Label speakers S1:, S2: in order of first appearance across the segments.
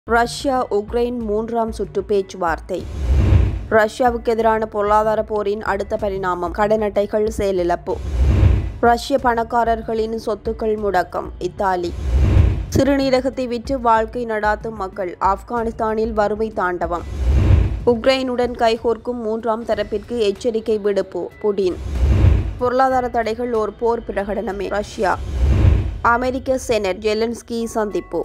S1: Russia Ukraine மூன்றாம் சுற்று பேச்சுவார்த்தை ரஷ்யாவுக்கு எதிரான பொருளாதார போரின் அடுத்த பரிணாமம் கடன் அட்டைகள் செயலிழப்பு ரஷ்ய பணக்காரர்களின் சொத்துக்கள் முடக்கம் இத்தாலி சிறுநீரகத்தை விற்று வாழ்க்கை நடாத்தும் மக்கள் ஆப்கானிஸ்தானில் வறுமை தாண்டவம் உக்ரைனுடன் கைகோர்க்கும் மூன்றாம் தரப்பிற்கு எச்சரிக்கை விடுப்பு புடின் பொருளாதார தடைகள் ஒரு போர் பிரகடனமே ரஷ்யா அமெரிக்க செனட் ஜெலன்ஸ்கி சந்திப்பு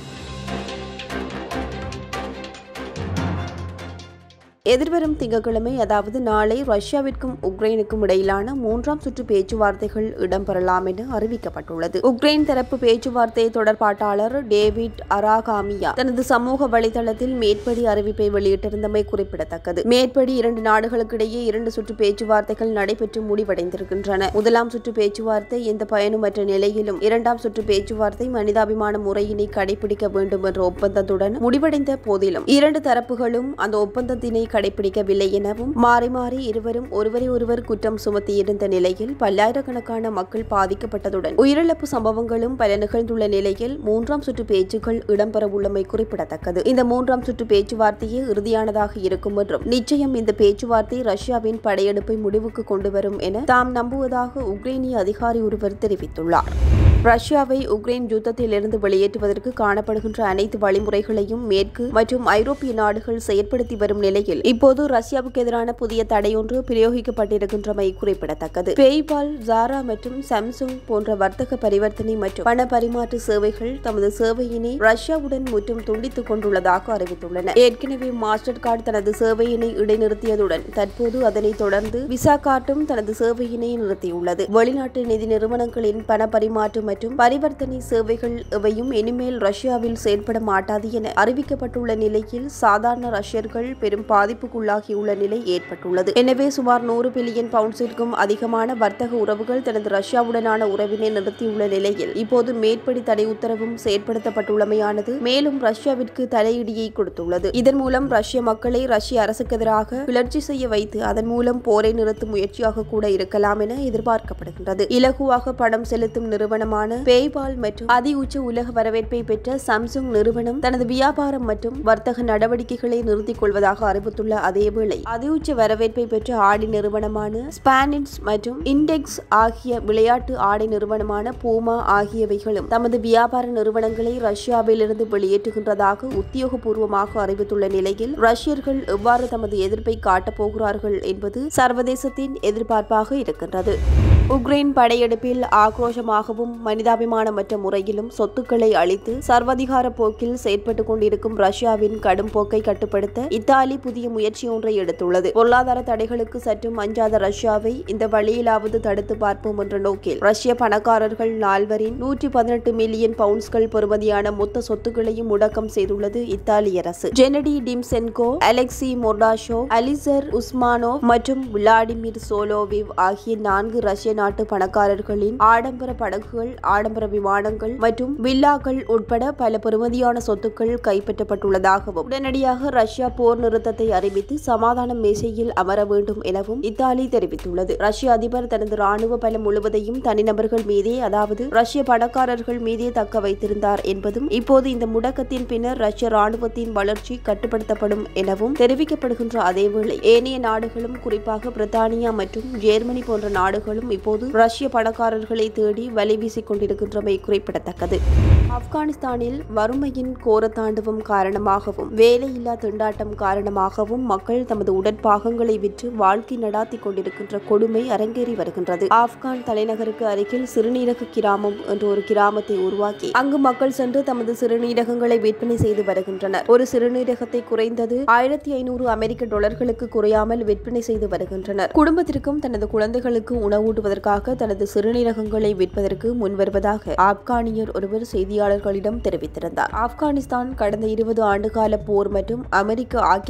S1: எதிர்வரும் திங்கட்கிழமை அதாவது நாளை ரஷ்யாவிற்கும் உக்ரைனுக்கும் இடையிலான மூன்றாம் சுற்று பேச்சுவார்த்தைகள் இடம்பெறலாம் என அறிவிக்கப்பட்டுள்ளது உக்ரைன் தரப்பு பேச்சுவார்த்தை தொடர்பாட்டாளர் டேவிட் அராகாமியா தனது சமூக வலைதளத்தில் மேற்படி அறிவிப்பை வெளியிட்டிருந்தமை குறிப்பிடத்தக்கது மேற்படி இரண்டு நாடுகளுக்கிடையே இரண்டு சுற்று பேச்சுவார்த்தைகள் நடைபெற்று முடிவடைந்திருக்கின்றன முதலாம் சுற்று பேச்சுவார்த்தை எந்த பயனுமற்ற நிலையிலும் இரண்டாம் சுற்று பேச்சுவார்த்தை மனிதாபிமான முறையினை கடைபிடிக்க வேண்டும் என்ற ஒப்பந்தத்துடன் முடிவடைந்த போதிலும் இரண்டு தரப்புகளும் அந்த ஒப்பந்தத்தினை கடைபிடிக்கவில்லை எனவும் மாறி மாறி இருவரும் ஒருவரை ஒருவர் குற்றம் சுமத்தியிருந்த நிலையில் பல்லாயிரக்கணக்கான மக்கள் பாதிக்கப்பட்டதுடன் உயிரிழப்பு சம்பவங்களும் பல நிகழ்ந்துள்ள நிலையில் மூன்றாம் சுற்று பேச்சுக்கள் இடம்பெறவுள்ளமை குறிப்பிடத்தக்கது இந்த மூன்றாம் சுற்று பேச்சுவார்த்தையே இறுதியானதாக இருக்கும் என்றும் நிச்சயம் இந்த பேச்சுவார்த்தை ரஷ்யாவின் படையெடுப்பை முடிவுக்கு கொண்டு வரும் என தாம் நம்புவதாக உக்ரைனிய அதிகாரி ஒருவர் தெரிவித்துள்ளார் ரஷ்யாவை உக்ரைன் யுத்தத்திலிருந்து வெளியேற்றுவதற்கு காணப்படுகின்ற அனைத்து வழிமுறைகளையும் மேற்கு மற்றும் ஐரோப்பிய நாடுகள் செயற்படுத்தி வரும் நிலையில் இப்போது ரஷ்யாவுக்கு எதிரான புதிய தடையொன்று பிரயோகிக்கப்பட்டிருக்கின்றமை குறிப்பிடத்தக்கது பேய்பால் ஜாரா மற்றும் சாம்சுங் போன்ற வர்த்தக பரிவர்த்தனை மற்றும் பண பரிமாற்ற சேவைகள் தமது சேவையினை ரஷ்யாவுடன் முற்றும் துண்டித்துக் கொண்டுள்ளதாக அறிவித்துள்ளன ஏற்கனவே மாஸ்டர் கார்டு தனது சேவையினை இடைநிறுத்தியதுடன் தற்போது அதனை தொடர்ந்து விசா கார்டும் தனது சேவையினை நிறுத்தியுள்ளது வெளிநாட்டு நிதி நிறுவனங்களின் பண பரிமாற்றம் மற்றும் பரிவர்த்தனை சேவைகள் எவையும் இனிமேல் ரஷ்யாவில் செயல்பட மாட்டாது என அறிவிக்கப்பட்டுள்ள நிலையில் சாதாரண ரஷ்யர்கள் பெரும் பாதிப்புக்குள்ளாகியுள்ள நிலை ஏற்பட்டுள்ளது எனவே சுமார் நூறு பில்லியன் பவுண்ட்ஸிற்கும் அதிகமான வர்த்தக உறவுகள் தனது ரஷ்யாவுடனான உறவினை நிறுத்தியுள்ள நிலையில் இப்போது மேற்படி தடை உத்தரவும் செயற்படுத்தப்பட்டுள்ளமையானது மேலும் ரஷ்யாவிற்கு தலையிடியை கொடுத்துள்ளது இதன் மூலம் ரஷ்ய மக்களை ரஷ்ய அரசுக்கு எதிராக கிளர்ச்சி செய்ய வைத்து அதன் மூலம் போரை நிறுத்தும் முயற்சியாக கூட இருக்கலாம் என எதிர்பார்க்கப்படுகின்றது இலகுவாக பணம் செலுத்தும் நிறுவனமான பேபால் மற்றும் அதி உச்ச உலக வரவேற்பை பெற்ற சாம்சுங் நிறுவனம் தனது வியாபாரம் மற்றும் வர்த்தக நடவடிக்கைகளை நிறுத்திக் கொள்வதாக அறிவித்துள்ள அதேவேளை அதி உச்ச வரவேற்பை பெற்ற ஆடை நிறுவனமான ஸ்பானிட்ஸ் மற்றும் இண்டெக்ஸ் ஆகிய விளையாட்டு ஆடை நிறுவனமான பூமா ஆகியவைகளும் தமது வியாபார நிறுவனங்களை ரஷ்யாவிலிருந்து வெளியேற்றுகின்றதாக உத்தியோகபூர்வமாக அறிவித்துள்ள நிலையில் ரஷ்யர்கள் எவ்வாறு தமது எதிர்ப்பை காட்டப் போகிறார்கள் என்பது சர்வதேசத்தின் எதிர்பார்ப்பாக இருக்கின்றது உக்ரைன் படையெடுப்பில் ஆக்ரோஷமாகவும் மனிதாபிமானமற்ற முறையிலும் சொத்துக்களை அளித்து சர்வதிகார போக்கில் செயற்பட்டுக் கொண்டிருக்கும் ரஷ்யாவின் கடும் போக்கை கட்டுப்படுத்த இத்தாலி புதிய முயற்சி ஒன்றை எடுத்துள்ளது பொருளாதார தடைகளுக்கு சற்றும் அஞ்சாத ரஷ்யாவை இந்த வழியிலாவது தடுத்து பார்ப்போம் என்ற நோக்கில் ரஷ்ய பணக்காரர்கள் நால்வரின் நூற்றி பதினெட்டு மில்லியன் பவுண்ட்ஸ்கள் பெறுமதியான மொத்த சொத்துக்களையும் முடக்கம் செய்துள்ளது இத்தாலி அரசு ஜெனடி டிம்சென்கோ அலெக்சி மொர்டாஷோ அலிசர் உஸ்மானோ மற்றும் விளாடிமிர் சோலோவிவ் ஆகிய நான்கு ரஷ்ய நாட்டு பணக்காரர்களின் ஆடம்பர படகுகள் ஆடம்பர விமானங்கள் மற்றும் வில்லாக்கள் உட்பட பல பெறுமதியான சொத்துக்கள் கைப்பற்றப்பட்டுள்ளதாகவும் உடனடியாக ரஷ்யா போர் நிறுத்தத்தை அறிவித்து சமாதான மேசையில் அமர வேண்டும் எனவும் இத்தாலி தெரிவித்துள்ளது ரஷ்ய அதிபர் தனது ராணுவ பலம் முழுவதையும் தனிநபர்கள் மீதே அதாவது ரஷ்ய பணக்காரர்கள் மீதே தக்க வைத்திருந்தார் என்பதும் இப்போது இந்த முடக்கத்தின் பின்னர் ரஷ்ய ராணுவத்தின் வளர்ச்சி கட்டுப்படுத்தப்படும் எனவும் தெரிவிக்கப்படுகின்ற அதேவேளை ஏனைய நாடுகளும் குறிப்பாக பிரித்தானியா மற்றும் ஜெர்மனி போன்ற நாடுகளும் இப்போது ரஷ்ய பணக்காரர்களை தேடி வலை வீசிக் கொண்டிருக்கின்றமை குறிப்பிடத்தக்கது ஆப்கானிஸ்தானில் வறுமையின் கோரத்தாண்டவம் காரணமாகவும் வேலையில்லா திண்டாட்டம் காரணமாகவும் மக்கள் தமது உடற்பாகங்களை விற்று வாழ்க்கை நடாத்தி கொண்டிருக்கின்ற கொடுமை அரங்கேறி வருகின்றது ஆப்கான் தலைநகருக்கு அருகில் சிறுநீரக கிராமம் என்ற ஒரு கிராமத்தை உருவாக்கி அங்கு மக்கள் சென்று தமது சிறுநீரகங்களை விற்பனை செய்து வருகின்றனர் ஒரு சிறுநீரகத்தை குறைந்தது ஆயிரத்தி ஐநூறு அமெரிக்க டாலர்களுக்கு குறையாமல் விற்பனை செய்து வருகின்றனர் குடும்பத்திற்கும் தனது குழந்தைகளுக்கு உணவூட்டுவதற்காக தனது சிறுநீரகங்களை விற்பதற்கு முன்வருவதாக ஆப்கானியர் ஒருவர் செய்தியாளர்களிடம் தெரிவித்திருந்தார் ஆப்கானிஸ்தான் கடந்த இருபது ஆண்டுகால போர் மற்றும் அமெரிக்க ஆக்கிரமிப்புக்கு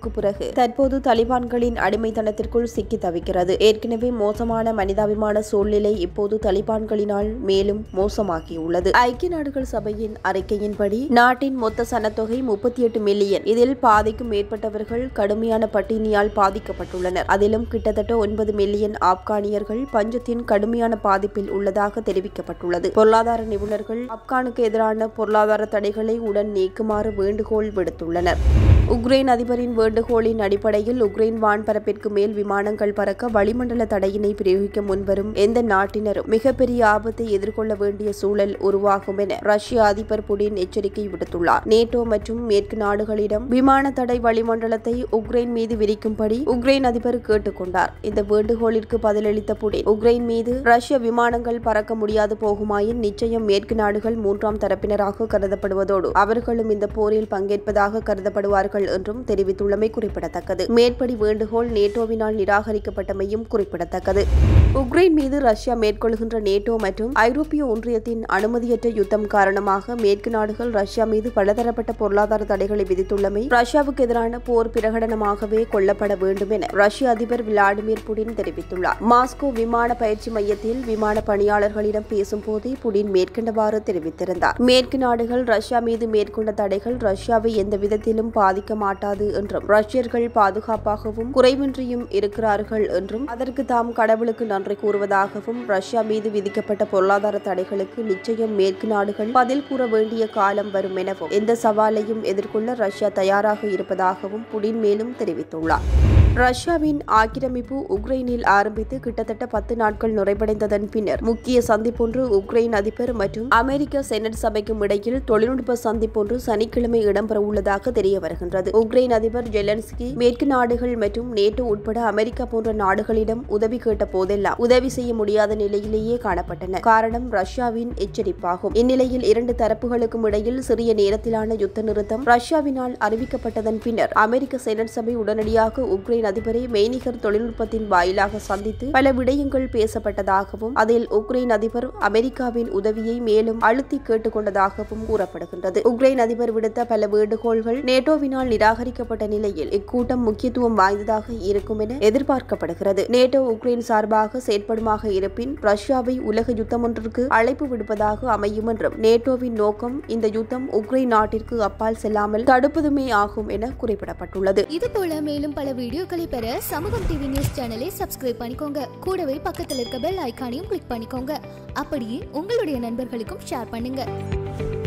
S1: போருக்கு பிறகு தற்போது தலிபான்களின் அடிமைத்தனத்திற்குள் சிக்கி தவிக்கிறது ஏற்கனவே மோசமான மனிதாபிமான சூழ்நிலை இப்போது தலிபான்களினால் மேலும் மோசமாகியுள்ளது ஐக்கிய நாடுகள் சபையின் அறிக்கையின்படி நாட்டின் மொத்த சனத்தொகை முப்பத்தி எட்டு மில்லியன் இதில் பாதிக்கும் மேற்பட்டவர்கள் கடுமையான பட்டினியால் பாதிக்கப்பட்டுள்ளனர் அதிலும் கிட்டத்தட்ட ஒன்பது மில்லியன் ஆப்கானியர்கள் பஞ்சத்தின் கடுமையான பாதிப்பில் உள்ளதாக தெரிவிக்கப்பட்டுள்ளது பொருளாதார நிபுணர்கள் ஆப்கானுக்கு எதிரான பொருளாதார தடைகளை உடன் நீக்குமாறு வேண்டுகோள் விடுத்துள்ளனர் உக்ரைன் அதிபரின் வேண்டுகோளின் அடிப்படையில் உக்ரைன் வான்பரப்பிற்கு மேல் விமானங்கள் பறக்க வளிமண்டல தடையினை பிரயோகிக்க முன்வரும் எந்த நாட்டினரும் மிகப்பெரிய ஆபத்தை எதிர்கொள்ள வேண்டிய சூழல் உருவாகும் என ரஷ்ய அதிபர் புடின் எச்சரிக்கை விடுத்துள்ளார் நேட்டோ மற்றும் மேற்கு நாடுகளிடம் விமான தடை வளிமண்டலத்தை உக்ரைன் மீது விரிக்கும்படி உக்ரைன் அதிபர் கேட்டுக்கொண்டார் இந்த வேண்டுகோளிற்கு பதிலளித்த புடின் உக்ரைன் மீது ரஷ்ய விமானங்கள் பறக்க முடியாது போகுமாயின் நிச்சயம் மேற்கு நாடுகள் மூன்றாம் தரப்பினராக கருதப்படுவதோடு அவர்களும் இந்த போரில் பங்கேற்பதாக கருதப்படுவார்கள் என்றும் தெரிவித்துள்ளமை குறிப்பிடத்தக்கது மேற்படி வேண்டுகோள் நேட்டோவினால் நிராகரிக்கப்பட்டமையும் குறிப்பிடத்தக்கது உக்ரைன் மீது ரஷ்யா மேற்கொள்கின்ற நேட்டோ மற்றும் ஐரோப்பிய ஒன்றியத்தின் அனுமதியற்ற யுத்தம் காரணமாக மேற்கு நாடுகள் ரஷ்யா மீது பலதரப்பட்ட பொருளாதார தடைகளை விதித்துள்ளமை ரஷ்யாவுக்கு எதிரான போர் பிரகடனமாகவே கொள்ளப்பட வேண்டும் என ரஷ்ய அதிபர் விளாடிமிர் புடின் தெரிவித்துள்ளார் மாஸ்கோ விமான பயிற்சி மையத்தில் விமான பணியாளர்களிடம் பேசும்போதே புடின் மேற்கண்டவாறு தெரிவித்திருந்தார் மேற்கு நாடுகள் ரஷ்யா மீது மேற்கொண்ட தடைகள் ரஷ்யாவை எந்த விதத்திலும் பாதிக்க மாட்டாது என்றும் ரஷ்யர்கள் பாதுகாப்பாகவும் குறைவின்றியும் இருக்கிறார்கள் என்றும் அதற்கு தாம் கடவுளுக்கு நன்றி கூறுவதாகவும் ரஷ்யா மீது விதிக்கப்பட்ட பொருளாதார தடைகளுக்கு நிச்சயம் மேற்கு நாடுகள் பதில் கூற வேண்டிய காலம் வரும் எனவும் எந்த சவாலையும் எதிர்கொள்ள ரஷ்யா தயாராக இருப்பதாகவும் புடின் மேலும் தெரிவித்துள்ளார் ரஷ்யாவின் ஆக்கிரமிப்பு உக்ரைனில் ஆரம்பித்து கிட்டத்தட்ட பத்து நாட்கள் நிறைவடைந்ததன் பின்னர் முக்கிய சந்திப்பொன்று உக்ரைன் அதிபர் மற்றும் அமெரிக்க செனட் சபைக்கும் இடையில் தொழில்நுட்ப சந்திப்பொன்று சனிக்கிழமை இடம்பெறவுள்ளதாக தெரிய வருகின்றது உக்ரைன் அதிபர் ஜெலன்ஸ்கி மேற்கு நாடுகள் மற்றும் நேட்டோ உட்பட அமெரிக்கா போன்ற நாடுகளிடம் உதவி கேட்ட போதெல்லாம் உதவி செய்ய முடியாத நிலையிலேயே காணப்பட்டன காரணம் ரஷ்யாவின் எச்சரிப்பாகும் இந்நிலையில் இரண்டு தரப்புகளுக்கும் இடையில் சிறிய நேரத்திலான யுத்த நிறுத்தம் ரஷ்யாவினால் அறிவிக்கப்பட்டதன் பின்னர் அமெரிக்க செனட் சபை உடனடியாக உக்ரைன் அதிபரை மெய்நிகர் தொழில்நுட்பத்தின் வாயிலாக சந்தித்து பல விடயங்கள் பேசப்பட்டதாகவும் அதில் உக்ரைன் அதிபர் அமெரிக்காவின் உதவியை மேலும் அழுத்தி கேட்டுக்கொண்டதாகவும் கூறப்படுகின்றது உக்ரைன் அதிபர் விடுத்த பல வேண்டுகோள்கள் நேட்டோவினால் நிராகரிக்கப்பட்ட நிலையில் இக்கூட்டம் முக்கியத்துவம் வாய்ந்ததாக இருக்கும் என எதிர்பார்க்கப்படுகிறது நேட்டோ உக்ரைன் சார்பாக செயற்படுமாக இருப்பின் ரஷ்யாவை உலக யுத்தம் ஒன்றிற்கு அழைப்பு விடுப்பதாக அமையும் என்றும் நேட்டோவின் நோக்கம் இந்த யுத்தம் உக்ரைன் நாட்டிற்கு அப்பால் செல்லாமல் தடுப்பதுமே ஆகும் என குறிப்பிடப்பட்டுள்ளது
S2: இது போல மேலும் பல வீடியோக்களை பெற சமூகம் டிவி நியூஸ் சேனலை சப்ஸ்கிரைப் பண்ணிக்கோங்க கூடவே பக்கத்தில் இருக்க பெல் ஐகானையும் கிளிக் பண்ணிக்கோங்க அப்படியே உங்களுடைய நண்பர்களுக்கும் ஷேர் பண்ணுங்க